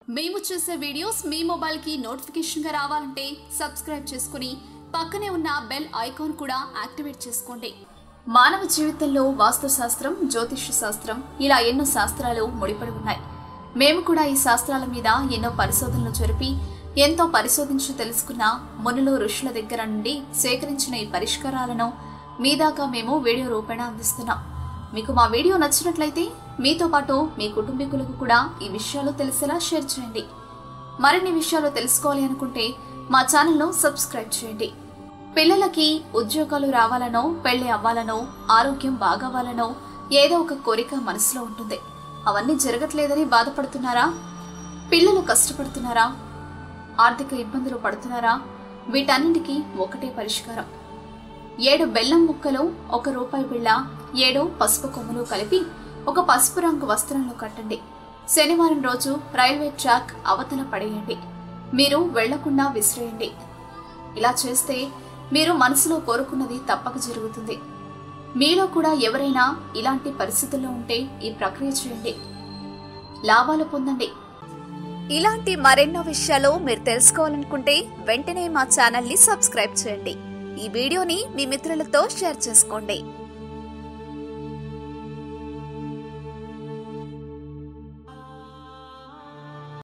మేము చేసే వీడియోస్ మీ మొబైల్కి నోటిఫికేషన్గా రావాలంటే సబ్స్క్రైబ్ చేసుకుని పక్కనే ఉన్న బెల్ ఐకాన్ కూడా యాక్టివేట్ చేసుకోండి మానవ జీవితంలో వాస్తు శాస్త్రం జ్యోతిష శాస్త్రం ఇలా ఎన్నో శాస్త్రాలు ముడిపడి ఉన్నాయి మేము కూడా ఈ శాస్త్రాల మీద ఎన్నో పరిశోధనలు జరిపి ఎంతో పరిశోధించి తెలుసుకున్న మునులు ఋషుల దగ్గర నుండి సేకరించిన ఈ పరిష్కారాలను మీ దాకా మేము వీడియో రూపేణ అందిస్తున్నాం మీకు మా వీడియో నచ్చినట్లయితే మీతో పాటు మీ కుటుంబీకులకు కూడా ఈ విషయాలు తెలిసేలా షేర్ చేయండి మరిన్ని విషయాలు తెలుసుకోవాలి అనుకుంటే మా ఛానల్ను సబ్స్క్రైబ్ చేయండి పిల్లలకి ఉద్యోగాలు రావాలనో పెళ్లి అవ్వాలనో ఆరోగ్యం బాగవ్వాలనో ఏదో ఒక కోరిక మనసులో ఉంటుంది అవన్నీ జరగట్లేదని బాధపడుతున్నారా పిల్లలు కష్టపడుతున్నారా ఆర్థిక ఇబ్బందులు పడుతున్నారా వీటన్నిటికీ ఒకటే పరిష్కారం ఏడు బెల్లం ముక్కలు ఒక రూపాయి బిళ్ళ ఏడు పసుపు కొమ్ములు కలిపి ఒక పసుపు రంగు వస్త్రంలో కట్టండి శనివారం రోజు రైల్వే ట్రాక్ అవతల పడేయండి మీరు వెళ్లకుండా విసిరేయండి ఇలా చేస్తే మీరు మనసులో కోరుకున్నది తప్పక జరుగుతుంది మీలో కూడా ఎవరైనా ఇలాంటి పరిస్థితుల్లో ఉంటే ఈ ప్రక్రియ చేయండి లాభాలు పొందండి ఇలాంటి మరెన్నో విషయాలు మీరు తెలుసుకోవాలనుకుంటే వెంటనే మా ఛానల్ ని సబ్స్క్రైబ్ చేయండి ఈ వీడియోని మీ మిత్రులతో షేర్ చేసుకోండి